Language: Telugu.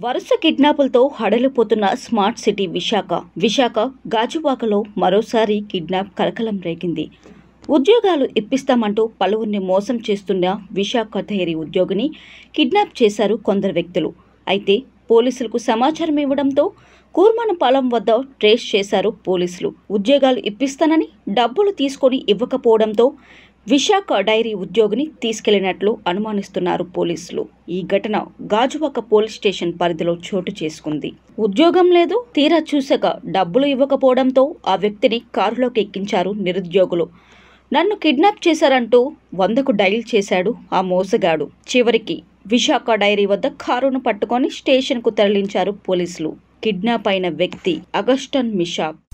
వరుస కిడ్నాపులతో హడలిపోతున్న స్మార్ట్ సిటీ విశాఖ విశాఖ గాజువాకలో మరోసారి కిడ్నాప్ కలకలం రేగింది ఉద్యోగాలు ఇప్పిస్తామంటూ పలువురిని మోసం చేస్తున్న విశాఖ ధైర్య ఉద్యోగిని కిడ్నాప్ చేశారు కొందరు వ్యక్తులు అయితే పోలీసులకు సమాచారం ఇవ్వడంతో కూర్మనపాలెం వద్ద ట్రేస్ చేశారు పోలీసులు ఉద్యోగాలు ఇప్పిస్తానని డబ్బులు తీసుకొని ఇవ్వకపోవడంతో విశాఖ డైరీ ఉద్యోగిని తీసుకెళ్లినట్లు అనుమానిస్తున్నారు పోలీసులు ఈ ఘటన గాజువాక పోలీస్ స్టేషన్ పరిధిలో చోటు చేసుకుంది ఉద్యోగం లేదు తీరా చూశాక డబ్బులు ఇవ్వకపోవడంతో ఆ వ్యక్తిని కారులోకి ఎక్కించారు నిరుద్యోగులు నన్ను కిడ్నాప్ చేశారంటూ వందకు డైల్ చేశాడు ఆ మోసగాడు చివరికి విశాఖ డైరీ వద్ద కారును పట్టుకొని స్టేషన్కు తరలించారు పోలీసులు కిడ్నాప్ అయిన వ్యక్తి అగస్టన్ మిషాక్